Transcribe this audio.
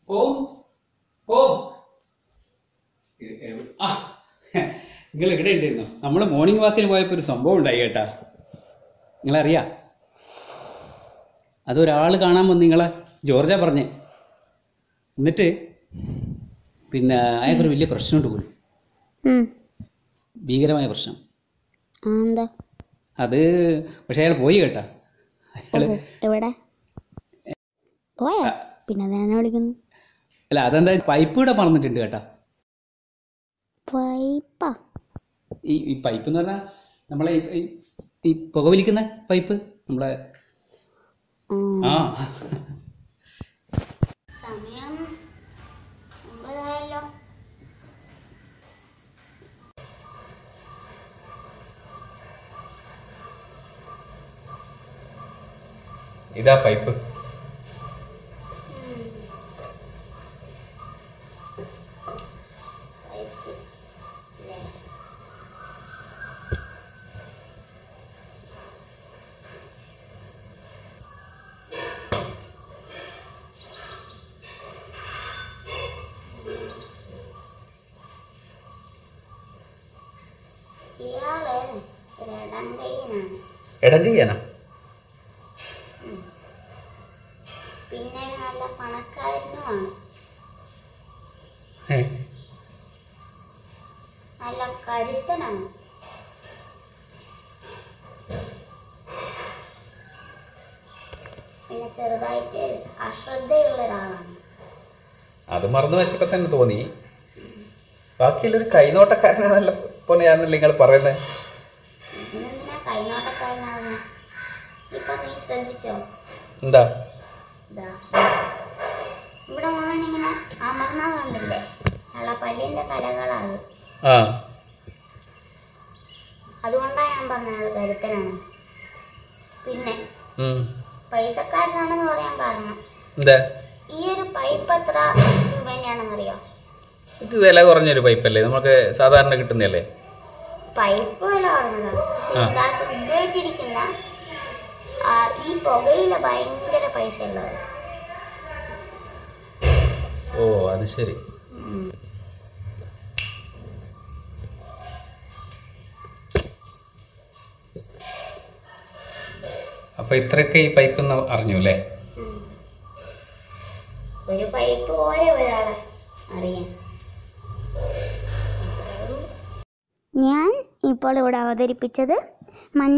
ഓം ഓം A- എവ- ആ നിങ്ങൾ ഇവിടെ ഉണ്ടായിരുന്നു നമ്മൾ മോർണിംഗ് വാക്കിന് പോയപ്പോൾ ഒരു സംഭവം ഉണ്ടായി കേട്ടാ നിങ്ങളറിയാ അതൊരാൾ കാണാൻ വന്ന് നിങ്ങളെ ജോർജ പറഞ്ഞേ എന്നിട്ട് പിന്നെ അയാൾക്കൊരു വലിയ പ്രശ്നമുണ്ട് പോലും ഉം. ഭീകരമായ പ്രശ്നം ആ എന്താ അത് പക്ഷെ അയാൾ പോയി കേട്ടാ അയാൾ ഓഹോ, എവിടെ പോയാ പിന്നെ അതെന്നെ വിളിക്കുന്നു അല്ല അതെന്താ പൈപ്പ് ഇവിടെ പറഞ്ഞിട്ടുണ്ട് കേട്ടാ പൈപ്പാ ഈ ഈ പൈപ്പ് എന്ന് പറഞ്ഞാൽ നമ്മളെ ഈ- ഈ- ഈ പുകവലിക്കുന്ന പൈപ്പ് നമ്മളെ ആ സമയം ഒമ്പതായല്ലോ ഇതാ പൈപ്പ് ഇയാള് രണ്ടാം കൈനാണ് ഇടം ചെയ്യാനാ പിന്നെ നല്ല പണക്കാരനുമാണ് ഏ, നല്ല കരുത്തനാണ് പിന്നെ ചെറുതായിട്ട് അശ്രദ്ധയുള്ള ഒരാളാണ് അത് മറന്നു വെച്ചപ്പോ തന്നെ തോന്നി ബാക്കിയുള്ളൊരു കൈനോട്ടക്കാരനാണല്ല പോലെയാണല്ലോ നിങ്ങൾ പറയുന്നത് ഇതിനെന്തിനാ കൈനോട്ടക്കാരനാകുന്നത് ഇപ്പൊ നീ ശ്രദ്ധിച്ചോ എന്താ ഇതാ ഇവിടെ മുഴുവൻ ഇങ്ങനെ അമർന്നത് കണ്ടില്ലേ ഉള്ള പല്ലിന്റെ തലകളാണ് ആ അതുകൊണ്ടാണ് ഞാൻ പറഞ്ഞ ആള് കരുത്തനാണ് പിന്നെ ഉം. പൈസക്കാരനാണെന്ന് പറയാൻ കാരണം എന്താ ഈ ഒരു പൈപ്പ് എത്ര രൂപേനെയാണെന്നറിയോ ഇത് വില കുറഞ്ഞൊരു പൈപ്പല്ലേ നമുക്ക് സാധാരണ കിട്ടുന്നതല്ലേ പൈപ്പ് വില പറഞ്ഞതാണ് പക്ഷെ ആ. ഇതിനകത്ത് ഉപയോഗിച്ചിരിക്കുന്ന ആ, ഈ പുകയില ഭയങ്കര പൈസ ഉള്ളത് ഓ അത് ശരി അപ്പൊ ഇത്രയൊക്കെ ഈ പൈപ്പ് എന്ന് അറിഞ്ഞു അല്ലേ ഒരു പൈപ്പ് പോരെ ഒരാളെ അറിയാൻ ഞാൻ ഇപ്പോൾ ഇവിടെ അവതരിപ്പിച്ചത് മഞ്ഞ